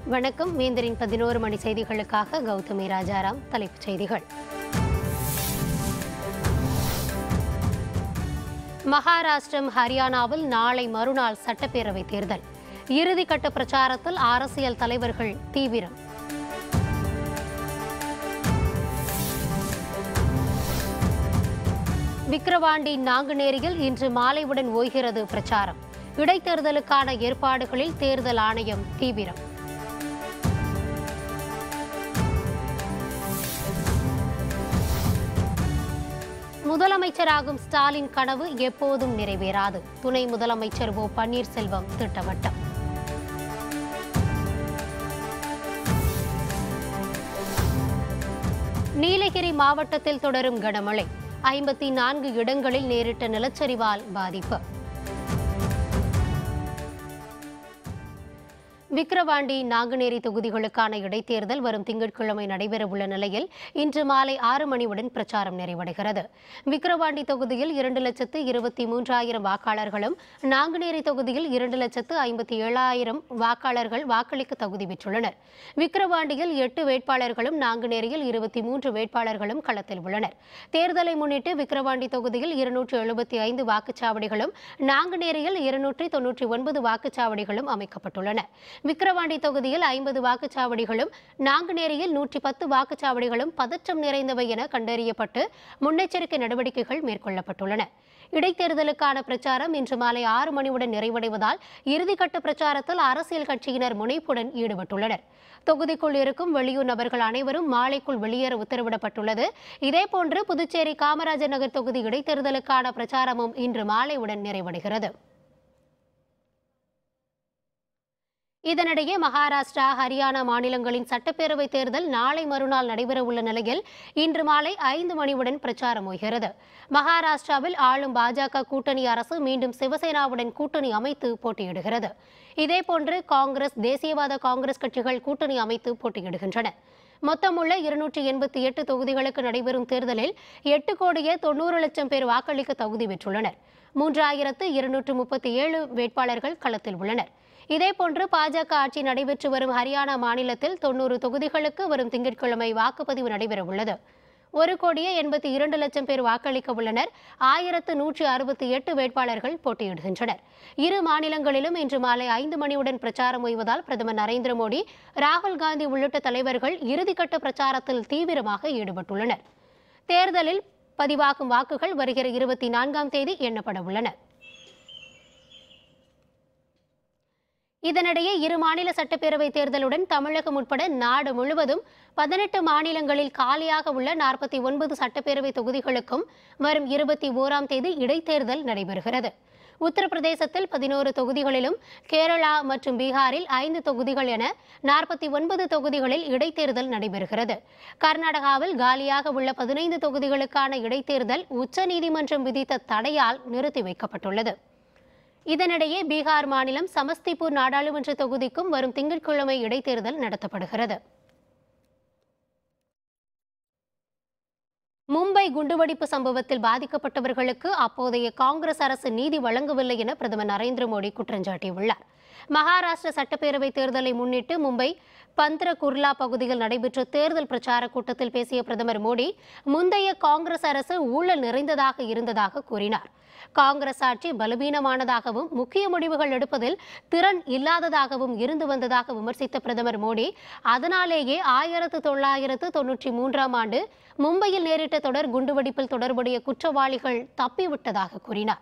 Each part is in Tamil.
வணக்கம் வேந்தரின் பதினோரு மணி செய்திகளுக்காக கௌதமி ராஜாராம் தலைப்புச் செய்திகள் மகாராஷ்டிரம் ஹரியானாவில் நாளை மறுநாள் சட்டப்பேரவை தேர்தல் இறுதிக்கட்ட பிரச்சாரத்தில் அரசியல் தலைவர்கள் தீவிரம் விக்கிரவாண்டி நாங்குநேரியில் இன்று மாலையுடன் ஓய்கிறது பிரச்சாரம் இடைத்தேர்தலுக்கான ஏற்பாடுகளில் தேர்தல் ஆணையம் தீவிரம் முதலமைச்சராகும் ஸ்டாலின் கனவு எப்போதும் நிறைவேறாது துணை முதலமைச்சர் ஓ பன்னீர்செல்வம் திட்டவட்டம் நீலகிரி மாவட்டத்தில் தொடரும் கனமழை ஐம்பத்தி நான்கு இடங்களில் நேரிட்ட நிலச்சரிவால் பாதிப்பு விக்கிரவாண்டி நாங்குநேரி தொகுதிகளுக்கான இடைத்தேர்தல் வரும் திங்கட்கிழமை நடைபெறவுள்ள நிலையில் இன்று மாலை ஆறு மணியுடன் பிரச்சாரம் நிறைவடைகிறது விக்கிரவாண்டி தொகுதியில் இரண்டு லட்சத்து இருபத்தி மூன்றாயிரம் வாக்காளர்களும் நாங்குநேரி தொகுதியில் இரண்டு லட்சத்து ஐம்பத்தி ஏழாயிரம் வாக்காளர்கள் வாக்களிக்க தகுதி பெற்றுள்ளனர் விக்கிரவாண்டியில் எட்டு வேட்பாளர்களும் நாங்குநேரியில் இருபத்தி மூன்று வேட்பாளர்களும் களத்தில் உள்ளனர் தேர்தலை முன்னிட்டு விக்கிரவாண்டி தொகுதியில் இருநூற்று எழுபத்தி ஐந்து வாக்குச்சாவடிகளும் நாங்குநேரியில் இருநூற்றி தொன்னூற்றி ஒன்பது வாக்குச்சாவடிகளும் அமைக்கப்பட்டுள்ளன விக்கிரவாண்டி தொகுதியில் ஐம்பது வாக்குச்சாவடிகளும் நாங்குநேரியில் நூற்றி பத்து வாக்குச்சாவடிகளும் பதற்றம் நிறைந்தவை என கண்டறியப்பட்டு முன்னெச்சரிக்கை நடவடிக்கைகள் மேற்கொள்ளப்பட்டுள்ளன இடைத்தேர்தலுக்கான பிரச்சாரம் இன்று மாலை ஆறு மணியுடன் நிறைவடைவதால் இறுதிக்கட்ட பிரச்சாரத்தில் அரசியல் கட்சியினர் முனைப்புடன் ஈடுபட்டுள்ளனர் தொகுதிக்குள் இருக்கும் வெளியூர் நபர்கள் அனைவரும் மாலைக்குள் வெளியேற உத்தரவிடப்பட்டுள்ளது இதேபோன்று புதுச்சேரி காமராஜர் நகர் தொகுதி இடைத்தேர்தலுக்கான பிரச்சாரமும் இன்று மாலையுடன் நிறைவடைகிறது இதனிடையே மகாராஷ்டிரா ஹரியானா மாநிலங்களின் சட்டப்பேரவை தேர்தல் நாளை மறுநாள் நடைபெறவுள்ள நிலையில் இன்று மாலை ஐந்து மணியுடன் பிரச்சாரம் ஓய்கிறது மகாராஷ்டிராவில் ஆளும் பாஜக கூட்டணி அரசு மீண்டும் சிவசேனாவுடன் கூட்டணி அமைத்து போட்டியிடுகிறது இதேபோன்று காங்கிரஸ் தேசியவாத காங்கிரஸ் கட்சிகள் கூட்டணி அமைத்து போட்டியிடுகின்றன மொத்தமுள்ள இருநூற்றி எண்பத்தி எட்டு தொகுதிகளுக்கு நடைபெறும் தேர்தலில் எட்டு கோடியே தொண்ணூறு லட்சம் பேர் வாக்களிக்க தகுதி பெற்றுள்ளனர் மூன்றாயிரத்து இருநூற்று முப்பத்தி ஏழு வேட்பாளர்கள் களத்தில் உள்ளனர் இதேபோன்று பாஜக ஆட்சி நடைபெற்று வரும் ஹரியானா மாநிலத்தில் தொன்னூறு தொகுதிகளுக்கு வரும் திங்கட்கிழமை வாக்குப்பதிவு நடைபெறவுள்ளது ஒரு கோடியே எண்பத்தி இரண்டு லட்சம் பேர் வாக்களிக்க உள்ளனர் ஆயிரத்து நூற்றி அறுபத்தி எட்டு வேட்பாளர்கள் போட்டியிடுகின்றனர் இரு மாநிலங்களிலும் இன்று மாலை ஐந்து மணியுடன் பிரச்சாரம் ஓய்வதால் பிரதமர் நரேந்திர மோடி ராகுல் காந்தி உள்ளிட்ட தலைவர்கள் இறுதிக்கட்ட பிரச்சாரத்தில் தீவிரமாக ஈடுபட்டுள்ளனர் தேர்தலில் பதிவாகும் வாக்குகள் வருகிற இருபத்தி நான்காம் தேதி எண்ணப்பட உள்ளன இதனிடையே இரு மாநில சட்டப்பேரவை தேர்தலுடன் தமிழகம் உட்பட நாடு முழுவதும் பதினெட்டு மாநிலங்களில் காலியாக உள்ள நாற்பத்தி ஒன்பது சட்டப்பேரவை தொகுதிகளுக்கும் வரும் இருபத்தி ஓராம் தேதி இடைத்தேர்தல் நடைபெறுகிறது உத்தரப்பிரதேசத்தில் பதினோரு தொகுதிகளிலும் கேரளா மற்றும் பீகாரில் ஐந்து தொகுதிகள் என நாற்பத்தி ஒன்பது தொகுதிகளில் இடைத்தேர்தல் நடைபெறுகிறது கர்நாடகாவில் காலியாக உள்ள பதினைந்து தொகுதிகளுக்கான இடைத்தேர்தல் உச்சநீதிமன்றம் விதித்த தடையால் நிறுத்தி வைக்கப்பட்டுள்ளது இதனிடையே பீகார் மாநிலம் சமஸ்திபூர் நாடாளுமன்ற தொகுதிக்கும் வரும் திங்கட்கிழமை இடைத்தேர்தல் நடத்தப்படுகிறது மும்பை குண்டுவெடிப்பு சம்பவத்தில் பாதிக்கப்பட்டவர்களுக்கு அப்போதைய காங்கிரஸ் அரசு நீதி வழங்கவில்லை என பிரதமர் நரேந்திர மோடி குற்றஞ்சாட்டியுள்ளார் மகாராஷ்டிர சட்டப்பேரவை தேர்தலை முன்னிட்டு மும்பை பந்த்ர குர்லா பகுதியில் நடைபெற்ற தேர்தல் பிரச்சார கூட்டத்தில் பேசிய பிரதமர் மோடி முந்தைய காங்கிரஸ் அரசு ஊழல் நிறைந்ததாக இருந்ததாக கூறினார் காங்கிரஸ் ஆட்சி பலவீனமானதாகவும் முக்கிய முடிவுகள் எடுப்பதில் திறன் இல்லாததாகவும் இருந்து வந்ததாக விமர்சித்த பிரதமர் மோடி அதனாலேயே ஆயிரத்து தொள்ளாயிரத்து தொன்னூற்றி மூன்றாம் ஆண்டு மும்பையில் நேரிட்ட தொடர் குண்டுவெடிப்பில் தொடர்புடைய குற்றவாளிகள் தப்பிவிட்டதாக கூறினார்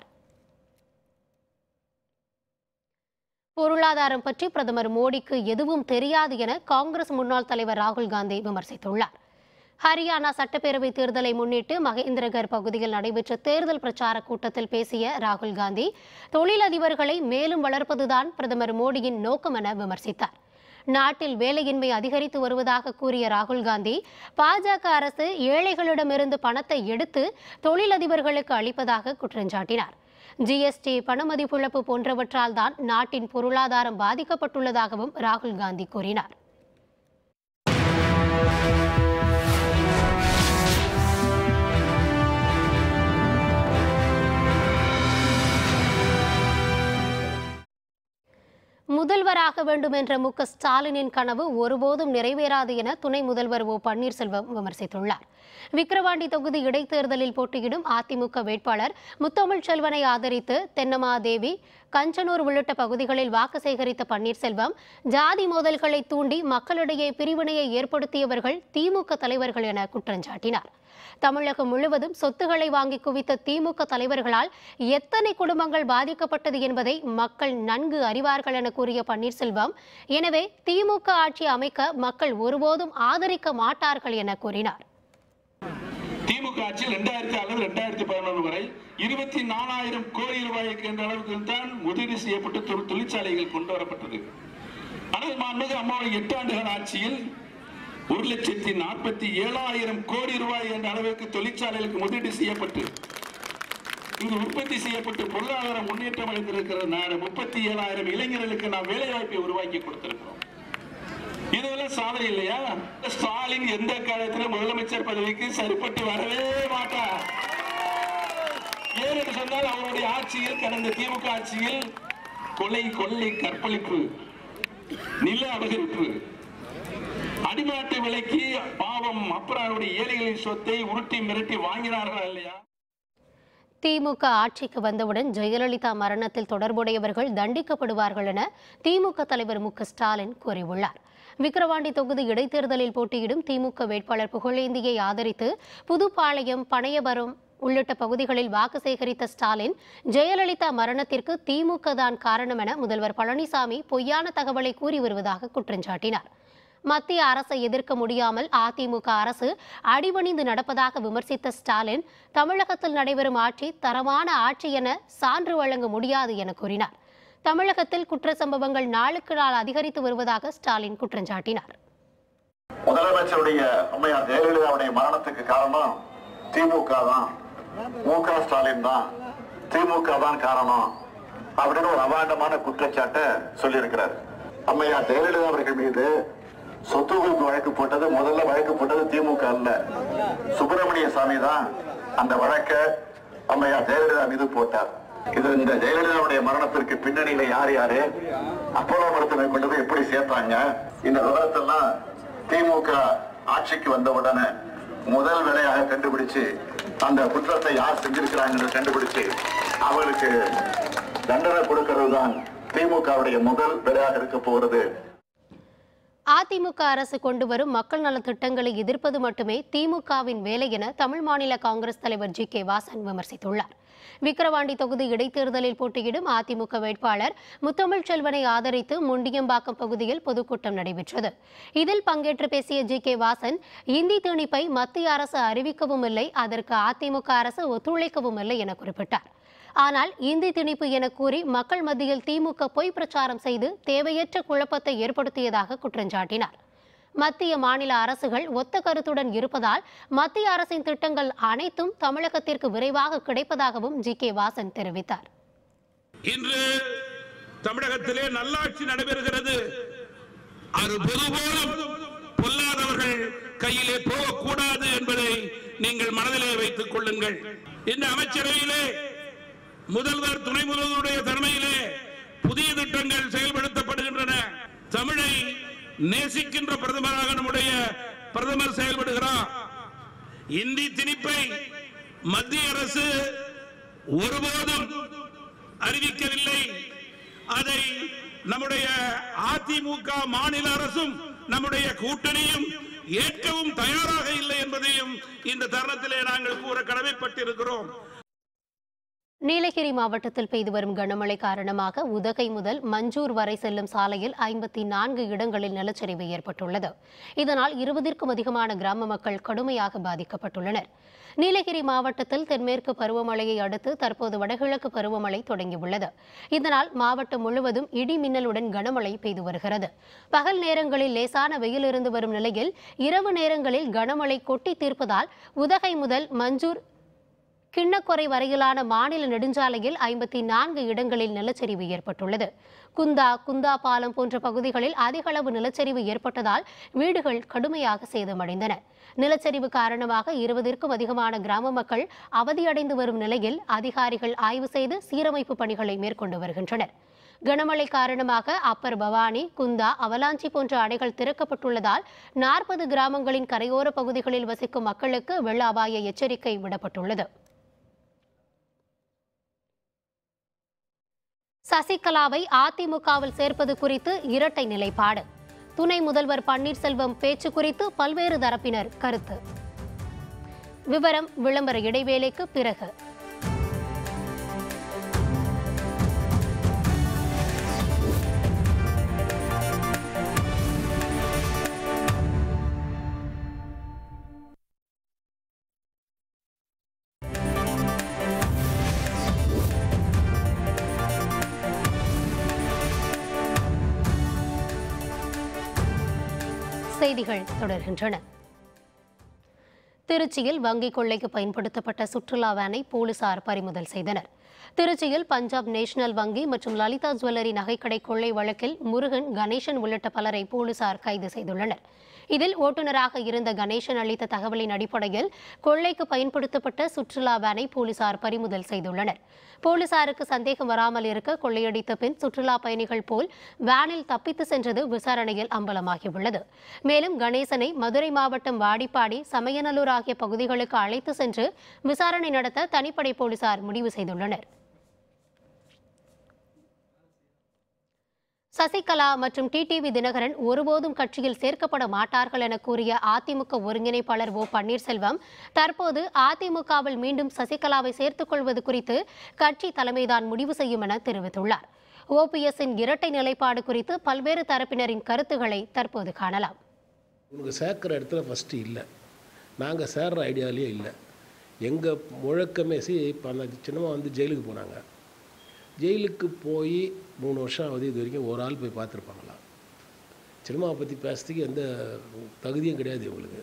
பொருளாதாரம் பற்றி பிரதமர் மோடிக்கு எதுவும் தெரியாது என காங்கிரஸ் முன்னாள் தலைவர் ராகுல் காந்தி விமர்சித்துள்ளார் ஹரியானா சட்டப்பேரவை தேர்தலை முன்னிட்டு மகேந்திரகர் பகுதியில் நடைபெற்ற தேர்தல் பிரச்சார கூட்டத்தில் பேசிய ராகுல் காந்தி தொழிலதிபர்களை மேலும் வளர்ப்பதுதான் பிரதமர் மோடியின் நோக்கம் என விமர்சித்தார் நாட்டில் வேலையின்மை அதிகரித்து வருவதாக கூறிய ராகுல் காந்தி பாஜக அரசு ஏழைகளிடமிருந்து பணத்தை எடுத்து தொழிலதிபர்களுக்கு அளிப்பதாக குற்றஞ்சாட்டினார் ஜிஎஸ்டி பணமதிப்பிழப்பு போன்றவற்றால் தான் நாட்டின் பொருளாதாரம் பாதிக்கப்பட்டுள்ளதாகவும் ராகுல் காந்தி கூறினார் முதல்வராக முதல்வராக வேண்டும் என்ற மு க ஸ்டாலினின் கனவு ஒருபோதும் நிறைவேறாது என துணை முதல்வர் ஓ பன்னீர்செல்வம் விமர்சித்துள்ளார் விக்கிரவாண்டி தொகுதி இடைத்தேர்தலில் போட்டியிடும் அதிமுக வேட்பாளர் முத்தமிழ் செல்வனை ஆதரித்து தென்னமாதேவி கஞ்சனூர் உள்ளிட்ட பகுதிகளில் வாக்கு சேகரித்த பன்னீர்செல்வம் ஜாதி மோதல்களை தூண்டி மக்களிடையே பிரிவினையை ஏற்படுத்தியவர்கள் திமுக தலைவர்கள் என குற்றஞ்சாட்டினார் தமிழகம் முழுவதும் சொத்துக்களை வாங்கி குவித்த திமுக தலைவர்களால் எத்தனை குடும்பங்கள் பாதிக்கப்பட்டது என்பதை மக்கள் நன்கு அறிவார்கள் என கூறிய பன்னீர்செல்வம் எனவே திமுக ஆட்சி அமைக்க மக்கள் ஒருபோதும் ஆதரிக்க மாட்டார்கள் என கூறினார் திமுக ஆட்சியில் ரெண்டாயிரத்தி அல்லது ரெண்டாயிரத்தி பதினொன்று வரை இருபத்தி நாலாயிரம் கோடி ரூபாய்க்கு என்ற அளவுக்கு தான் முதலீடு செய்யப்பட்டு தொழிற் தொழிற்சாலைகள் கொண்டு வரப்பட்டது ஆனால் மாண்புமிகு அம்மாவின் எட்டு ஆண்டுகள் ஆட்சியில் ஒரு லட்சத்தி நாற்பத்தி ஏழாயிரம் கோடி ரூபாய் என்ற அளவுக்கு தொழிற்சாலைகளுக்கு முதலீடு செய்யப்பட்டு இங்கு உற்பத்தி செய்யப்பட்டு பொருளாதார முன்னேற்றம் அடைந்திருக்கிற நாடு முப்பத்தி ஏழாயிரம் இளைஞர்களுக்கு நாம் வேலை வாய்ப்பை உருவாக்கி கொடுத்திருக்கிறோம் இதெல்லாம் சாதனை இல்லையா ஸ்டாலின் எந்த காலத்திலும் முதலமைச்சர் பதவிக்கு சரிப்பட்டு வரவே மாட்டார் ஏன் என்று சொன்னால் அவருடைய ஆட்சியில் கடந்த திமுக ஆட்சியில் கொலை கொள்ளை கற்பழிப்பு நில அபகரிப்பு அடிமாட்டு விலைக்கு பாவம் அப்புறம் அவருடைய ஏழைகளின் சொத்தை உருட்டி மிரட்டி வாங்கினார்களா இல்லையா திமுக ஆட்சிக்கு வந்தவுடன் ஜெயலலிதா மரணத்தில் தொடர்புடையவர்கள் தண்டிக்கப்படுவார்கள் என திமுக தலைவர் மு க ஸ்டாலின் கூறியுள்ளார் விக்கிரவாண்டி தொகுதி இடைத்தேர்தலில் போட்டியிடும் திமுக வேட்பாளர் புகழேந்தியை ஆதரித்து புதுப்பாளையம் பனையபுரம் உள்ளிட்ட பகுதிகளில் வாக்கு சேகரித்த ஸ்டாலின் ஜெயலலிதா மரணத்திற்கு திமுக தான் காரணம் என முதல்வர் பழனிசாமி பொய்யான தகவலை கூறி வருவதாக குற்றஞ்சாட்டினார் மத்திய அரசை எதிர்க்க முடியாமல் அதிமுக அரசு அடிபணிந்து நடப்பதாக விமர்சித்த ஸ்டாலின் தமிழகத்தில் நடைபெறும் ஆட்சி தரமான ஆட்சி என சான்று வழங்க முடியாது என கூறினார் தமிழகத்தில் குற்ற சம்பவங்கள் நாளுக்கு நாள் அதிகரித்து வருவதாக ஸ்டாலின் குற்றஞ்சாட்டினார் முதலமைச்சருடைய அம்மையார் ஜெயலலிதாவுடைய மரணத்துக்கு காரணம் திமுக தான் மு க ஸ்டாலின் தான் திமுக தான் காரணம் அப்படின்னு ஒரு அபாண்டமான குற்றச்சாட்டை சொல்லியிருக்கிறார் அம்மையார் ஜெயலலிதா அவர்கள் மீது சொத்து குவிப்பு வழக்கு போட்டது முதல்ல வழக்கு போட்டது திமுக அல்ல சுப்பிரமணிய சாமி தான் அந்த வழக்கை அம்மையார் ஜெயலலிதா மீது போட்டார் இது இந்த ஜெயலலிதாவுடைய மரணத்திற்கு பின்னணியில யார் யாரு அப்போலோ மருத்துவமனை கொண்டு போய் எப்படி சேர்த்தாங்க இந்த விவரத்தெல்லாம் திமுக ஆட்சிக்கு வந்த உடனே முதல் வேலையாக கண்டுபிடிச்சு அந்த குற்றத்தை யார் செஞ்சிருக்கிறாங்கன்னு கண்டுபிடிச்சு அவருக்கு தண்டனை கொடுக்கிறது தான் திமுகவுடைய முதல் வேலையாக இருக்க போகிறது அதிமுக அரசு கொண்டு வரும் மக்கள் நலத் திட்டங்களை எதிர்ப்பது மட்டுமே திமுகவின் வேலை என தமிழ் மாநில காங்கிரஸ் தலைவர் ஜி கே வாசன் விமர்சித்துள்ளார் விக்கிரவாண்டி தொகுதி இடைத்தேர்தலில் போட்டியிடும் அதிமுக வேட்பாளர் முத்தமிழ் செல்வனை ஆதரித்து முண்டியம்பாக்கம் பகுதியில் பொதுக்கூட்டம் நடைபெற்றது இதில் பங்கேற்று பேசிய ஜி கே வாசன் இந்தி திணிப்பை மத்திய அரசு அறிவிக்கவும் இல்லை அதற்கு அதிமுக அரசு ஒத்துழைக்கவும் இல்லை என குறிப்பிட்டார் ஆனால் இந்தி திணிப்பு என கூறி மக்கள் மத்தியில் திமுக பொய் பிரச்சாரம் செய்து தேவையற்ற குழப்பத்தை ஏற்படுத்தியதாக குற்றஞ்சாட்டினார் மத்திய மாநில அரசுகள் ஒத்த கருத்துடன் இருப்பதால் மத்திய அரசின் திட்டங்கள் அனைத்தும் தமிழகத்திற்கு விரைவாக கிடைப்பதாகவும் ஜி கே வாசன் தெரிவித்தார் இன்று தமிழகத்திலே நல்லாட்சி நடைபெறுகிறது அது பொதுபோலும் பொல்லாதவர்கள் கையிலே போகக்கூடாது என்பதை நீங்கள் மனதிலே வைத்துக் கொள்ளுங்கள் இந்த அமைச்சரவையிலே முதல்வர் துணை முதல்வருடைய தலைமையிலே புதிய திட்டங்கள் செயல்படுத்தப்படுகின்றன தமிழை நேசிக்கின்ற பிரதமராக நம்முடைய பிரதமர் செயல்படுகிறார் இந்தி திணிப்பை மத்திய அரசு ஒருபோதும் அறிவிக்கவில்லை அதை நம்முடைய அதிமுக மாநில அரசும் நம்முடைய கூட்டணியும் ஏற்கவும் தயாராக இல்லை என்பதையும் இந்த தருணத்திலே நாங்கள் கூற கடமைப்பட்டிருக்கிறோம் நீலகிரி மாவட்டத்தில் பெய்து வரும் கனமழை காரணமாக உதகை முதல் மஞ்சூர் வரை செல்லும் சாலையில் ஐம்பத்தி நான்கு இடங்களில் நிலச்சரிவு ஏற்பட்டுள்ளது இதனால் இருபதிற்கும் அதிகமான கிராம மக்கள் கடுமையாக பாதிக்கப்பட்டுள்ளனர் நீலகிரி மாவட்டத்தில் தென்மேற்கு பருவமழையை அடுத்து தற்போது வடகிழக்கு பருவமழை தொடங்கியுள்ளது இதனால் மாவட்டம் முழுவதும் இடி மின்னலுடன் கனமழை பெய்து வருகிறது பகல் நேரங்களில் லேசான வெயில் இருந்து வரும் நிலையில் இரவு நேரங்களில் கனமழை கொட்டி தீர்ப்பதால் உதகை முதல் மஞ்சூர் கிண்ணக்கொரை வரையிலான மாநில நெடுஞ்சாலையில் ஐம்பத்தி நான்கு இடங்களில் நிலச்சரிவு ஏற்பட்டுள்ளது குந்தா குந்தா பாலம் போன்ற பகுதிகளில் அதிக அளவு நிலச்சரிவு ஏற்பட்டதால் வீடுகள் கடுமையாக சேதமடைந்தன நிலச்சரிவு காரணமாக இருபதிற்கும் அதிகமான கிராம மக்கள் அவதியடைந்து வரும் நிலையில் அதிகாரிகள் ஆய்வு செய்து சீரமைப்பு பணிகளை மேற்கொண்டு வருகின்றனர் கனமழை காரணமாக அப்பர் பவானி குந்தா அவலாஞ்சி போன்ற அணைகள் திறக்கப்பட்டுள்ளதால் நாற்பது கிராமங்களின் கரையோர பகுதிகளில் வசிக்கும் மக்களுக்கு வெள்ள அபாய எச்சரிக்கை விடப்பட்டுள்ளது சசிகலாவை அதிமுகவில் சேர்ப்பது குறித்து இரட்டை நிலைப்பாடு துணை முதல்வர் பன்னீர்செல்வம் பேச்சு குறித்து பல்வேறு தரப்பினர் கருத்து விவரம் விளம்பர இடைவேளைக்கு பிறகு செய்திகள் தொடர்கின்றன திருச்சியில் வங்கிக் கொள்ளைக்கு பயன்படுத்தப்பட்ட சுற்றுலா வேனை போலீசார் பறிமுதல் செய்தனர் திருச்சியில் பஞ்சாப் நேஷனல் வங்கி மற்றும் லலிதா ஜுவல்லரி நகைக்கடை கொள்ளை வழக்கில் முருகன் கணேசன் உள்ளிட்ட பலரை போலீசார் கைது செய்துள்ளனர் இதில் ஓட்டுநராக இருந்த கணேசன் அளித்த தகவலின் அடிப்படையில் கொள்ளைக்கு பயன்படுத்தப்பட்ட சுற்றுலா வேனை போலீசார் பறிமுதல் செய்துள்ளனர் போலீசாருக்கு சந்தேகம் வராமல் இருக்க கொள்ளையடித்த பின் சுற்றுலா பயணிகள் போல் வேனில் தப்பித்து சென்றது விசாரணையில் அம்பலமாகியுள்ளது மேலும் கணேசனை மதுரை மாவட்டம் வாடிப்பாடி சமயநல்லூர் ஆகிய பகுதிகளுக்கு அழைத்து சென்று விசாரணை நடத்த தனிப்படை போலீசார் முடிவு செய்துள்ளனர் சசிகலா மற்றும் டிடிவி தினகரன் ஒருபோதும் கட்சியில் சேர்க்கப்பட மாட்டார்கள் என கூறிய அதிமுக ஒருங்கிணைப்பாளர் ஓ பன்னீர்செல்வம் தற்போது அதிமுகவில் மீண்டும் சசிகலாவை சேர்த்துக் கொள்வது குறித்து கட்சி தலைமைதான் முடிவு செய்யும் என தெரிவித்துள்ளார் ஓபிஎஸ்ஸின் இரட்டை நிலைப்பாடு குறித்து பல்வேறு தரப்பினரின் கருத்துக்களை தற்போது காணலாம் உனக்கு சேர்க்குற இடத்துல ஃபஸ்ட்டு இல்லை நாங்கள் சேர்ற ஐடியாவிலே இல்லை எங்கள் முழக்கமே சி இப்போ அந்த சின்னம்மா வந்து ஜெயிலுக்கு போனாங்க ஜெயிலுக்கு போய் மூணு வருஷம் ஆகுது இது வரைக்கும் ஒரு ஆள் போய் பார்த்துருப்பாங்களா சினிமாவை பற்றி பேசுறதுக்கு எந்த தகுதியும் கிடையாது இவங்களுக்கு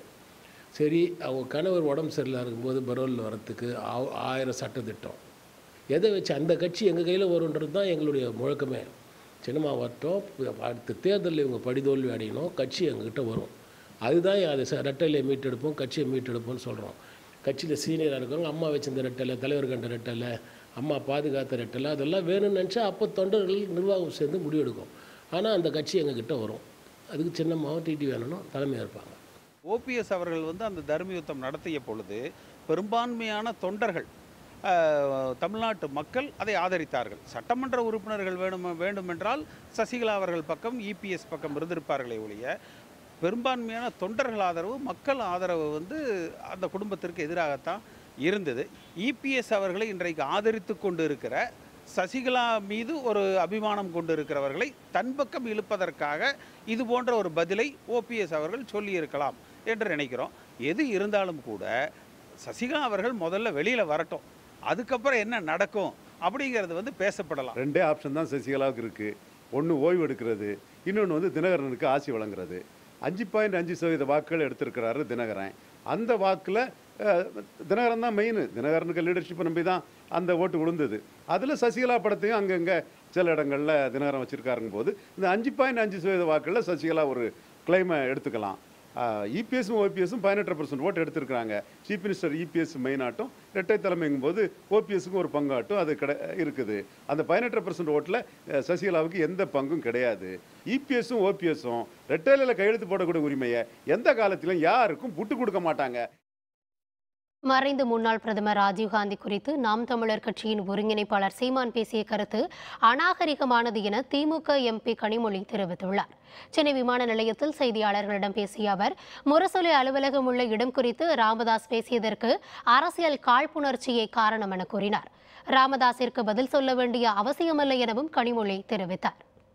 சரி அவங்க கணவர் உடம்பு சரியில்லாத இருக்கும்போது பரோலில் வரத்துக்கு ஆ- ஆயிரம் சட்டத்திட்டம் எதை வச்சு அந்த கட்சி எங்கள் கையில் வருன்றது தான் எங்களுடைய முழக்கமே சினிமா வரட்டும் அடுத்த தேர்தலில் இவங்க படிதோல்வி அடையணும் கட்சி எங்ககிட்ட வரும் அதுதான் அது ச- ரெட்டையில மீட்டெடுப்போம் கட்சியை மீட்டெடுப்போம்னு சொல்கிறோம் கட்சியில் சீனியராக இருக்கவங்க அம்மா வச்சிருந்த ரெட்டலை தலைவர் கண்ட ரெட்டலை அம்மா பாதுகாத்த ரெட்டலை அதெல்லாம் வேணும்னு நினச்சா அப்போ தொண்டர்கள் நிர்வாகம் சேர்ந்து முடிவெடுக்கும் ஆனால் அந்த கட்சி எங்ககிட்ட வரும் அதுக்கு சின்னம்மாவும் டிடி வேணும்னு தலைமையாக இருப்பாங்க ஓபிஎஸ் அவர்கள் வந்து அந்த தர்ம யுத்தம் நடத்திய பொழுது பெரும்பான்மையான தொண்டர்கள் அஹ், தமிழ்நாட்டு மக்கள் அதை ஆதரித்தார்கள் சட்டமன்ற உறுப்பினர்கள் வேணும் வேண்டுமென்றால் சசிகலா அவர்கள் பக்கம் இபிஎஸ் பக்கம் இருந்திருப்பார்களே ஒழிய பெரும்பான்மையான தொண்டர்கள் ஆதரவு மக்கள் ஆதரவு வந்து அந்த குடும்பத்திற்கு எதிராகத்தான் இருந்தது இபிஎஸ் அவர்களை இன்றைக்கு ஆதரித்து கொண்டு இருக்கிற சசிகலா மீது ஒரு அபிமானம் கொண்டு இருக்கிறவர்களை தன் பக்கம் இழுப்பதற்காக இது போன்ற ஒரு பதிலை ஓபிஎஸ் அவர்கள் சொல்லியிருக்கலாம் என்று நினைக்கிறோம் எது இருந்தாலும் கூட சசிகலா அவர்கள் முதல்ல வெளியில் வரட்டும் அதுக்கப்புறம் என்ன நடக்கும் அப்படிங்கிறது வந்து பேசப்படலாம் ரெண்டே ஆப்ஷன் தான் சசிகலாவுக்கு இருக்குது ஒன்று ஓய்வு எடுக்கிறது இன்னொன்று வந்து தினகரனுக்கு ஆசி வழங்குறது அஞ்சு பாயிண்ட் அஞ்சு சதவீத வாக்குகள் எடுத்திருக்கிறாரு தினகரன் அந்த வாக்கில் தினகரன் தான் மெயின் தினகரனுக்கு லீடர்ஷிப்பை நம்பி தான் அந்த ஓட்டு விழுந்தது அதில் சசிகலா படத்தையும் அங்கங்கே சில இடங்களில் தினகரன் வச்சுருக்காருங்க போது இந்த அஞ்சு பாயிண்ட் அஞ்சு சதவீத வாக்குகளில் சசிகலா ஒரு கிளைமை எடுத்துக்கலாம் இபிஎஸும் ஓபிஎஸும் பதினெட்டு பர்சன்ட் ஓட்டு எடுத்திருக்கிறாங்க சீஃப் மினிஸ்டர் இபிஎஸ் மெயினாட்டும் இரட்டை தலைமைங்கும் போது ஓபிஎஸ்க்கும் ஒரு பங்காட்டும் அது கிடை இருக்குது அந்த பதினெட்டு பர்சன்ட் ஓட்டில் சசிகலாவுக்கு எந்த பங்கும் கிடையாது இபிஎஸும் ஓபிஎஸும் ரெட்டையில கையெழுத்து போடக்கூடிய உரிமையை எந்த காலத்திலும் யாருக்கும் புட்டு கொடுக்க மாட்டாங்க மறைந்த முன்னாள் பிரதமர் ராஜீவ்காந்தி குறித்து நாம் தமிழர் கட்சியின் ஒருங்கிணைப்பாளர் சீமான் பேசிய கருத்து அநாகரிகமானது என திமுக எம்பி கனிமொழி தெரிவித்துள்ளார் சென்னை விமான நிலையத்தில் செய்தியாளர்களிடம் பேசிய அவர் முரசொலி அலுவலகம் உள்ள இடம் குறித்து ராமதாஸ் பேசியதற்கு அரசியல் காழ்ப்புணர்ச்சியே காரணம் என கூறினார் ராமதாஸிற்கு பதில் சொல்ல வேண்டிய அவசியமில்லை எனவும் கனிமொழி தெரிவித்தார்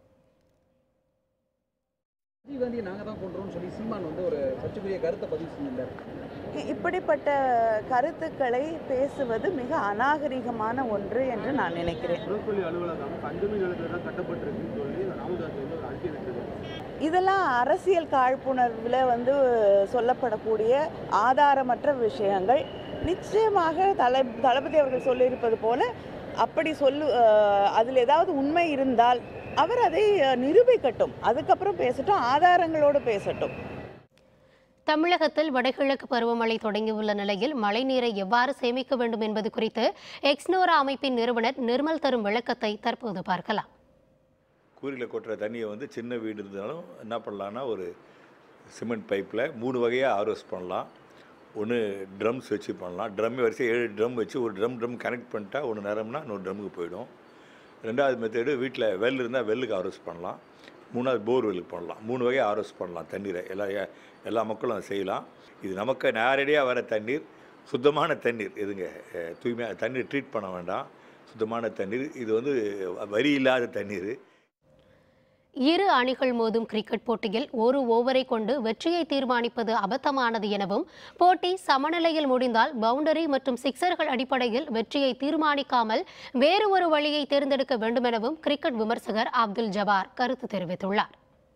ராஜீவ்காந்தியை நாங்கள் தான் கொண்டுறோம்னு சொல்லி சீமான் வந்து ஒரு சர்ச்சைக்குரிய கருத்தை பதிவு செஞ்சிருந்தார் இ- இப்படிப்பட்ட கருத்துக்களை பேசுவது மிக அநாகரிகமான ஒன்று என்று நான் நினைக்கிறேன் முரசொலி அலுவலகம் பஞ்சமி நிலத்தில் தான் கட்டப்பட்டிருக்குன்னு சொல்லி ராமதாஸ் வந்து ஒரு அறிக்கை விட்டது இதெல்லாம் அரசியல் காழ்ப்புணர்வில் வந்து சொல்லப்படக்கூடிய ஆதாரமற்ற விஷயங்கள் நிச்சயமாக தலை தளபதி அவர்கள் சொல்லியிருப்பது போல அப்படி சொல்லு அஹ், அதில் ஏதாவது உண்மை இருந்தால் அவர் அதை அஹ், நிரூபிக்கட்டும் அதுக்கப்புறம் பேசட்டும் ஆதாரங்களோடு பேசட்டும் தமிழகத்தில் வடகிழக்கு பருவமழை தொடங்கியுள்ள நிலையில் மழைநீரை எவ்வாறு சேமிக்க வேண்டும் என்பது குறித்து எக்ஸ்னோரா அமைப்பின் நிறுவனர் நிர்மல் தரும் விளக்கத்தை தற்போது பார்க்கலாம் கூரையில் கொட்டுற தண்ணியை வந்து சின்ன வீடு இருந்தாலும் என்ன பண்ணலான்னா ஒரு சிமெண்ட் பைப்பில் மூணு வகையாக ஆர்வஸ் பண்ணலாம் ஒன்று ட்ரம்ஸ் வச்சு பண்ணலாம் ட்ரம் வரிசை ஏழு ட்ரம் வச்சு ஒரு ட்ரம் ட்ரம் கனெக்ட் பண்ணிட்டா ஒன்று நேரம்னா இன்னொரு ட்ரம்முக்கு போயிடும் ரெண்டாவது மெத்தடு வீட்டில் வெல் இருந்தால் வெல்லுக்கு ஆர்வஸ் பண்ணலாம் மூணாவது போர் வெல்லுக்கு பண்ணலாம் மூணு வகை ஆர்வஸ் பண்ணலாம் தண்ணீரை எல்லா எல்லா மக்களும் அதை செய்யலாம் இது நமக்கு நேரடியாக வர தண்ணீர் சுத்தமான தண்ணீர் எதுங்க அஹ், தூய்மையாக தண்ணீர் ட்ரீட் பண்ண வேண்டாம் சுத்தமான தண்ணீர் இது வந்து வரி இல்லாத தண்ணீர் இரு அணிகள் மோதும் கிரிக்கெட் போட்டியில் ஒரு ஓவரை கொண்டு வெற்றியை தீர்மானிப்பது அபத்தமானது எனவும் போட்டி சமநிலையில் முடிந்தால் பவுண்டரி மற்றும் சிக்சர்கள் அடிப்படையில் வெற்றியை தீர்மானிக்காமல் வேறு ஒரு வழியை தேர்ந்தெடுக்க வேண்டும் எனவும் கிரிக்கெட் விமர்சகர் அப்துல் ஜபார் கருத்து தெரிவித்துள்ளார்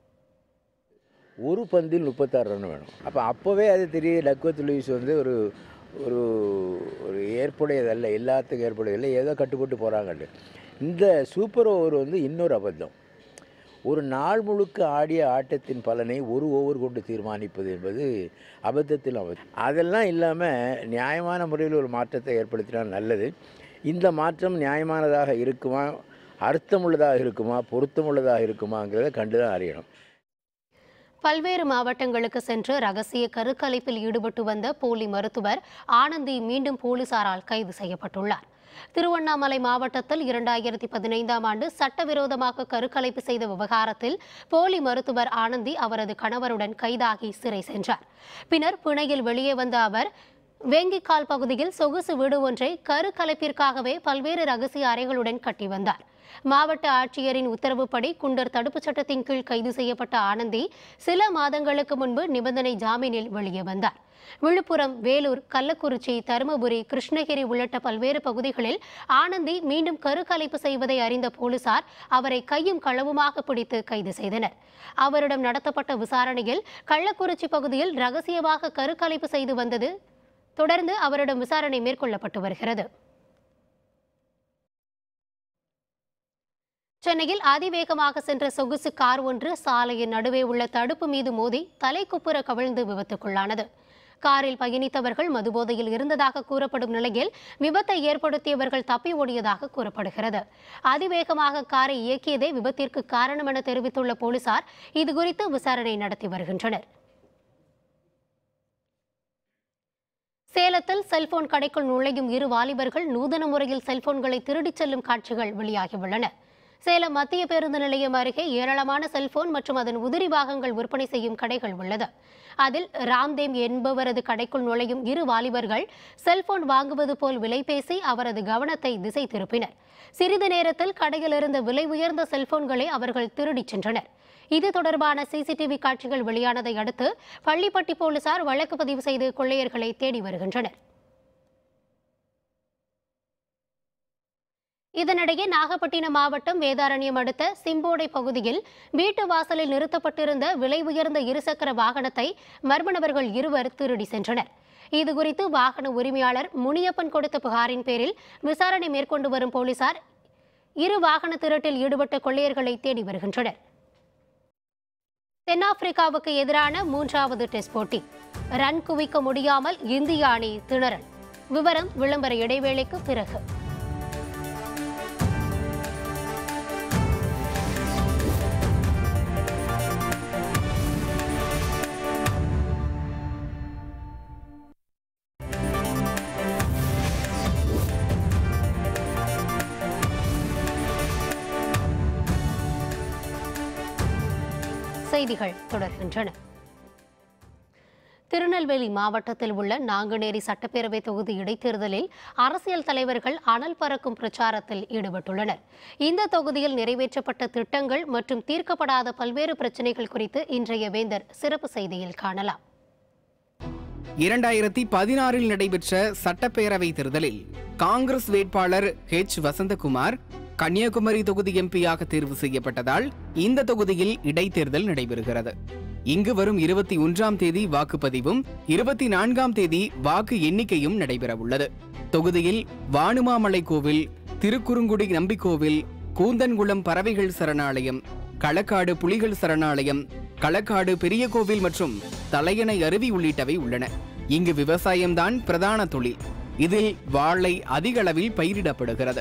ஒரு பந்தில் முப்பத்தாறு ரன் வேணும் அப்போ அப்போவே அது தெரியுது டக்வத் லூயிஸ் வந்து ஒரு ஒரு ஒரு ஏற்புடையதல்ல எல்லாத்துக்கும் ஏற்புடையதில்லை ஏதோ கட்டுப்பட்டு போகிறாங்கன்னு இந்த சூப்பர் ஓவர் வந்து இன்னொரு அபத்தம் ஒரு நாள் முழுக்க ஆடிய ஆட்டத்தின் பலனை ஒரு ஓவர் கொண்டு தீர்மானிப்பது என்பது அபத்தத்தில் அபத்தம் அதெல்லாம் இல்லாமல் நியாயமான முறையில் ஒரு மாற்றத்தை ஏற்படுத்தினால் நல்லது இந்த மாற்றம் நியாயமானதாக இருக்குமா அர்த்தமுள்ளதாக இருக்குமா பொருத்தமுள்ளதாக இருக்குமாங்கிறத கண்டு தான் அறியணும் பல்வேறு மாவட்டங்களுக்கு சென்று ரகசிய கருக்கலைப்பில் ஈடுபட்டு வந்த போலி மருத்துவர் ஆனந்தி மீண்டும் போலீசாரால் கைது செய்யப்பட்டுள்ளார் திருவண்ணாமலை மாவட்டத்தில் இரண்டாயிரத்தி பதினைந்தாம் ஆண்டு சட்டவிரோதமாக கருக்கலைப்பு செய்த விவகாரத்தில் போலி மருத்துவர் ஆனந்தி அவரது கணவருடன் கைதாகி சிறை சென்றார் பின்னர் பிணையில் வெளியே வந்த அவர் வேங்கிக்கால் பகுதியில் சொகுசு வீடு ஒன்றை கருக்கலைப்பிற்காகவே பல்வேறு ரகசிய அறைகளுடன் கட்டி வந்தார் மாவட்ட ஆட்சியரின் உத்தரவுப்படி குண்டர் தடுப்புச் சட்டத்தின் கீழ் கைது செய்யப்பட்ட ஆனந்தி சில மாதங்களுக்கு முன்பு நிபந்தனை ஜாமீனில் வெளியே வந்தார் விழுப்புரம் வேலூர் கள்ளக்குறிச்சி தருமபுரி கிருஷ்ணகிரி உள்ளிட்ட பல்வேறு பகுதிகளில் ஆனந்தி மீண்டும் கருக்கலைப்பு செய்வதை அறிந்த போலீசார் அவரை கையும் களவுமாக பிடித்து கைது செய்தனர் அவரிடம் நடத்தப்பட்ட விசாரணையில் கள்ளக்குறிச்சி பகுதியில் ரகசியமாக கருக்கலைப்பு செய்து வந்தது தொடர்ந்து அவரிடம் விசாரணை மேற்கொள்ளப்பட்டு வருகிறது சென்னையில் அதிவேகமாக சென்ற சொகுசு கார் ஒன்று சாலையின் நடுவே உள்ள தடுப்பு மீது மோதி தலைக்குப்புற கவிழ்ந்து விபத்துக்குள்ளானது காரில் பயணித்தவர்கள் மதுபோதையில் இருந்ததாக கூறப்படும் நிலையில் விபத்தை ஏற்படுத்தியவர்கள் தப்பி ஓடியதாக கூறப்படுகிறது அதிவேகமாக காரை இயக்கியதே விபத்திற்கு காரணம் என தெரிவித்துள்ள போலீசார் இதுகுறித்து விசாரணை நடத்தி வருகின்றனர் சேலத்தில் செல்போன் கடைக்குள் நுழையும் இரு வாலிபர்கள் நூதன முறையில் செல்போன்களை திருடிச் செல்லும் காட்சிகள் வெளியாகியுள்ளன சேலம் மத்திய பேருந்து நிலையம் அருகே ஏராளமான செல்போன் மற்றும் அதன் உதிரி பாகங்கள் விற்பனை செய்யும் கடைகள் உள்ளது அதில் ராம்தேவ் என்பவரது கடைக்குள் நுழையும் இரு வாலிபர்கள் செல்போன் வாங்குவது போல் விலை பேசி அவரது கவனத்தை திசை திருப்பினர் சிறிது நேரத்தில் கடையில் இருந்த விலை உயர்ந்த செல்போன்களை அவர்கள் திருடிச் சென்றனர் இது தொடர்பான சிசிடிவி காட்சிகள் வெளியானதை அடுத்து பள்ளிப்பட்டி போலீசார் வழக்கு பதிவு செய்து கொள்ளையர்களை தேடி வருகின்றனர் இதனிடையே நாகப்பட்டினம் மாவட்டம் வேதாரண்யம் அடுத்த சிம்போடை பகுதியில் வீட்டு வாசலில் நிறுத்தப்பட்டிருந்த விலை உயர்ந்த இருசக்கர வாகனத்தை மர்ம நபர்கள் இருவர் திருடி சென்றனர் இதுகுறித்து வாகன உரிமையாளர் முனியப்பன் கொடுத்த புகாரின் பேரில் விசாரணை மேற்கொண்டு வரும் போலீசார் இரு வாகன திருட்டில் ஈடுபட்ட கொள்ளையர்களை தேடி வருகின்றனர் தென்னாப்பிரிக்காவுக்கு எதிரான மூன்றாவது டெஸ்ட் போட்டி ரன் குவிக்க முடியாமல் இந்திய அணி திணறல் விவரம் விளம்பர இடைவேளைக்கு பிறகு செய்திகள் தொடர்கின்றன திருநெல்வேலி மாவட்டத்தில் உள்ள நாங்குநேரி சட்டப்பேரவை தொகுதி இடைத்தேர்தலில் அரசியல் தலைவர்கள் அனல் பறக்கும் பிரச்சாரத்தில் ஈடுபட்டுள்ளனர் இந்த தொகுதியில் நிறைவேற்றப்பட்ட திட்டங்கள் மற்றும் தீர்க்கப்படாத பல்வேறு பிரச்சனைகள் குறித்து இன்றைய வேந்தர் சிறப்பு செய்தியில் காணலாம் இரண்டாயிரத்தி பதினாறில் நடைபெற்ற சட்டப்பேரவை தேர்தலில் காங்கிரஸ் வேட்பாளர் ஹெச் வசந்தகுமார் கன்னியாகுமரி தொகுதி எம்பியாக தேர்வு செய்யப்பட்டதால் இந்த தொகுதியில் இடைத்தேர்தல் நடைபெறுகிறது இங்கு வரும் இருபத்தி ஒன்றாம் தேதி வாக்குப்பதிவும் இருபத்தி நான்காம் தேதி வாக்கு எண்ணிக்கையும் நடைபெறவுள்ளது தொகுதியில் வானுமாமலை கோவில் திருக்குறுங்குடி நம்பிக்கோவில் கூந்தன்குளம் பறவைகள் சரணாலயம் களக்காடு புலிகள் சரணாலயம் களக்காடு பெரிய கோவில் மற்றும் தலையணை அருவி உள்ளிட்டவை உள்ளன இங்கு விவசாயம்தான் பிரதான தொழில் இதில் வாழை அதிக அளவில் பயிரிடப்படுகிறது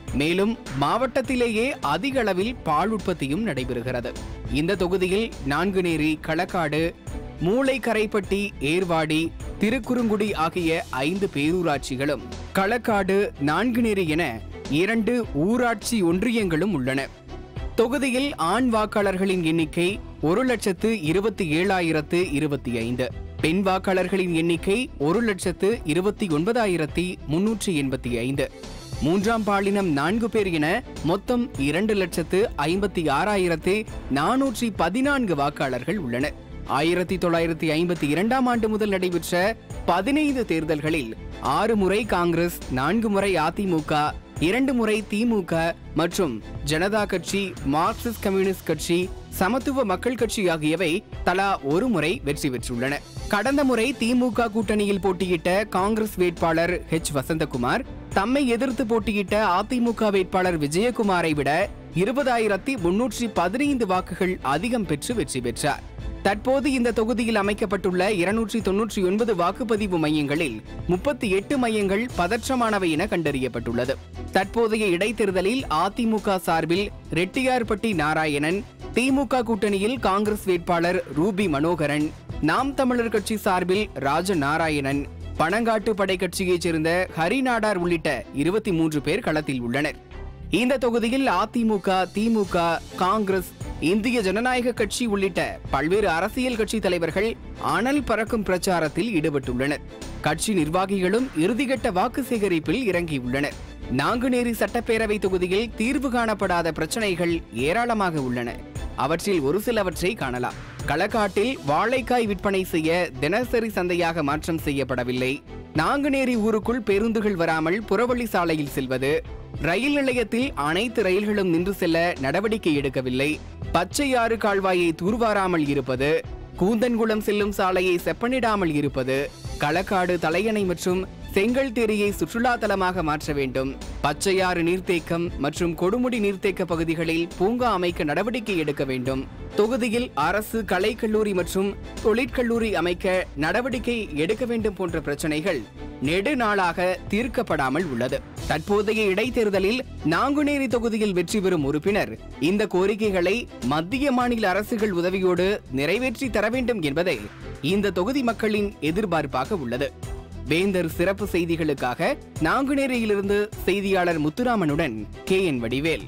மேலும் மாவட்டத்திலேயே அதிக அளவில் பால் உற்பத்தியும் நடைபெறுகிறது இந்த தொகுதியில் நான்குநேரி களக்காடு மூளைக்கரைப்பட்டி ஏர்வாடி திருக்குறுங்குடி ஆகிய ஐந்து பேரூராட்சிகளும் களக்காடு நான்குநேரி என இரண்டு ஊராட்சி ஒன்றியங்களும் உள்ளன தொகுதியில் ஆண் வாக்காளர்களின் எண்ணிக்கை ஒரு லட்சத்து இருபத்தி ஏழாயிரத்து இருபத்தி ஐந்து பெண் வாக்காளர்களின் எண்ணிக்கை ஒரு லட்சத்து இருபத்தி ஒன்பதாயிரத்தி முன்னூற்றி எண்பத்தி ஐந்து மூன்றாம் பாலினம் நான்கு பேர் என மொத்தம் இரண்டு லட்சத்து ஐம்பத்தி ஆறாயிரத்து நானூற்றி பதினான்கு வாக்காளர்கள் உள்ளனர் ஆயிரத்தி தொள்ளாயிரத்தி ஐம்பத்தி இரண்டாம் ஆண்டு முதல் நடைபெற்ற பதினைந்து தேர்தல்களில் ஆறு முறை காங்கிரஸ் நான்கு முறை அதிமுக இரண்டு முறை திமுக மற்றும் ஜனதா கட்சி மார்க்சிஸ்ட் கம்யூனிஸ்ட் கட்சி சமத்துவ மக்கள் கட்சி ஆகியவை தலா ஒரு முறை வெற்றி பெற்றுள்ளன கடந்த முறை திமுக கூட்டணியில் போட்டியிட்ட காங்கிரஸ் வேட்பாளர் ஹெச் வசந்தகுமார் தம்மை எதிர்த்து போட்டியிட்ட அதிமுக வேட்பாளர் விஜயகுமாரை விட இருபதாயிரத்தி முன்னூற்றி பதினைந்து வாக்குகள் அதிகம் பெற்று வெற்றி பெற்றார் தற்போது இந்த தொகுதியில் அமைக்கப்பட்டுள்ள இருநூற்றி தொன்னூற்றி ஒன்பது வாக்குப்பதிவு மையங்களில் முப்பத்தி எட்டு மையங்கள் பதற்றமானவை என கண்டறியப்பட்டுள்ளது தற்போதைய இடைத்தேர்தலில் அதிமுக சார்பில் ரெட்டியார்பட்டி நாராயணன் திமுக கூட்டணியில் காங்கிரஸ் வேட்பாளர் ரூபி மனோகரன் நாம் தமிழர் கட்சி சார்பில் ராஜ நாராயணன் பனங்காட்டு படை கட்சியைச் சேர்ந்த ஹரிநாடார் உள்ளிட்ட இருபத்தி மூன்று பேர் களத்தில் உள்ளனர் இந்த தொகுதியில் அதிமுக திமுக காங்கிரஸ் இந்திய ஜனநாயக கட்சி உள்ளிட்ட பல்வேறு அரசியல் கட்சி தலைவர்கள் அனல் பறக்கும் பிரச்சாரத்தில் ஈடுபட்டுள்ளனர் கட்சி நிர்வாகிகளும் இறுதிக்கட்ட வாக்கு சேகரிப்பில் இறங்கியுள்ளனர் நாங்குநேரி சட்டப்பேரவை தொகுதியில் தீர்வு காணப்படாத பிரச்சனைகள் ஏராளமாக உள்ளன அவற்றில் ஒரு சிலவற்றை காணலாம் களக்காட்டில் வாழைக்காய் விற்பனை செய்ய தினசரி சந்தையாக மாற்றம் செய்யப்படவில்லை நாங்குநேரி ஊருக்குள் பேருந்துகள் வராமல் புறவழி சாலையில் செல்வது ரயில் நிலையத்தில் அனைத்து ரயில்களும் நின்று செல்ல நடவடிக்கை எடுக்கவில்லை பச்சையாறு கால்வாயை தூர்வாராமல் இருப்பது கூந்தன்குளம் செல்லும் சாலையை செப்பனிடாமல் இருப்பது களக்காடு தலையணை மற்றும் செங்கல் தேரியை சுற்றுலா தலமாக மாற்ற வேண்டும் பச்சையாறு நீர்த்தேக்கம் மற்றும் கொடுமுடி நீர்த்தேக்க பகுதிகளில் பூங்கா அமைக்க நடவடிக்கை எடுக்க வேண்டும் தொகுதியில் அரசு கலைக்கல்லூரி மற்றும் தொழிற்கல்லூரி அமைக்க நடவடிக்கை எடுக்க வேண்டும் போன்ற பிரச்சனைகள் நெடுநாளாக தீர்க்கப்படாமல் உள்ளது தற்போதைய இடைத்தேர்தலில் நாங்குநேரி தொகுதியில் வெற்றி பெறும் உறுப்பினர் இந்த கோரிக்கைகளை மத்திய மாநில அரசுகள் உதவியோடு நிறைவேற்றி தர வேண்டும் என்பதே இந்த தொகுதி மக்களின் எதிர்பார்ப்பாக உள்ளது வேந்தர் சிறப்பு செய்திகளுக்காக நாங்குநேரியிலிருந்து செய்தியாளர் முத்துராமனுடன் கே என் வடிவேல்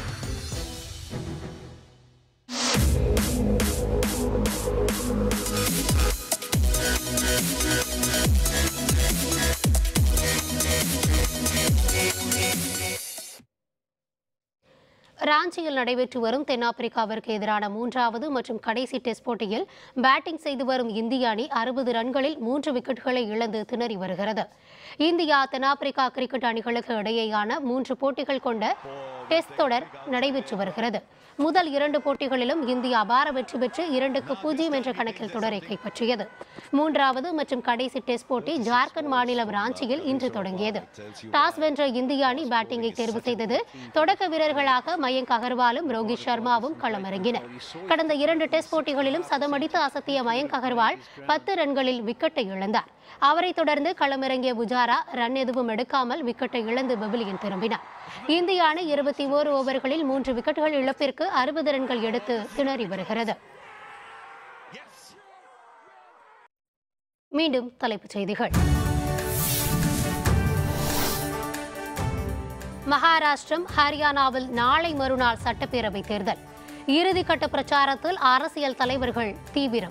ராஞ்சியில் நடைபெற்று வரும் தென்னாப்பிரிக்காவிற்கு எதிரான மூன்றாவது மற்றும் கடைசி டெஸ்ட் போட்டியில் பேட்டிங் செய்து வரும் இந்திய அணி அறுபது ரன்களில் மூன்று விக்கெட்டுகளை இழந்து திணறி வருகிறது இந்தியா தென்னாப்பிரிக்கா கிரிக்கெட் அணிகளுக்கு இடையேயான மூன்று போட்டிகள் கொண்ட டெஸ்ட் தொடர் நடைபெற்று வருகிறது முதல் இரண்டு போட்டிகளிலும் இந்தியா அபார வெற்றி பெற்று இரண்டுக்கு பூஜ்ஜியம் என்ற கணக்கில் தொடரை கைப்பற்றியது மூன்றாவது மற்றும் கடைசி டெஸ்ட் போட்டி ஜார்க்கண்ட் மாநிலம் ராஞ்சியில் இன்று தொடங்கியது டாஸ் வென்ற இந்திய அணி பேட்டிங்கை தேர்வு செய்தது தொடக்க வீரர்களாக மயங்க் அகர்வாலும் ரோஹித் சர்மாவும் களமிறங்கினர் கடந்த இரண்டு டெஸ்ட் போட்டிகளிலும் சதமடித்து அசத்திய மயங்க் அகர்வால் பத்து ரன்களில் விக்கெட்டை இழந்தார் அவரைத் தொடர்ந்து களமிறங்கிய புஜாரா ரன் எதுவும் எடுக்காமல் விக்கெட்டை இழந்து பெவிலியன் திரும்பினார் இந்திய அணி இருபத்தி ஓரு ஓவர்களில் மூன்று விக்கெட்டுகள் இழப்பிற்கு அறுபது ரன்கள் எடுத்து திணறி வருகிறது மீண்டும் தலைப்புச் செய்திகள் மகாராஷ்டிரம் ஹரியானாவில் நாளை மறுநாள் சட்டப்பேரவை தேர்தல் இறுதிக்கட்ட பிரச்சாரத்தில் அரசியல் தலைவர்கள் தீவிரம்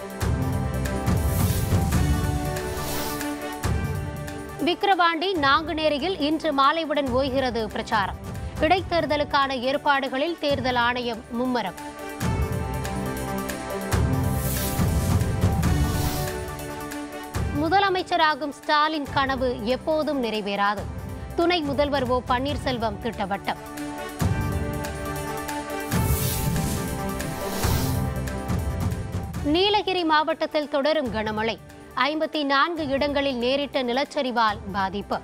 விக்கிரவாண்டி நாங்குநேரியில் இன்று மாலைவுடன் ஓய்கிறது பிரச்சாரம் இடைத்தேர்தலுக்கான ஏற்பாடுகளில் தேர்தல் ஆணையம் மும்மரம் முதலமைச்சராகும் ஸ்டாலின் கனவு எப்போதும் நிறைவேறாது துணை முதல்வர் ஓ பன்னீர்செல்வம் திட்டவட்டம் நீலகிரி மாவட்டத்தில் தொடரும் கனமழை ஐம்பத்தி நான்கு இடங்களில் நேரிட்ட நிலச்சரிவால் பாதிப்பு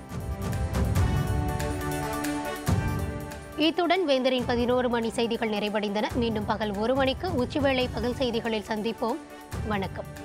இத்துடன் வேந்தரின் பதினோரு மணி செய்திகள் நிறைவடைந்தன மீண்டும் பகல் ஒரு மணிக்கு உச்சிவேளை பகல் செய்திகளில் சந்திப்போம் வணக்கம்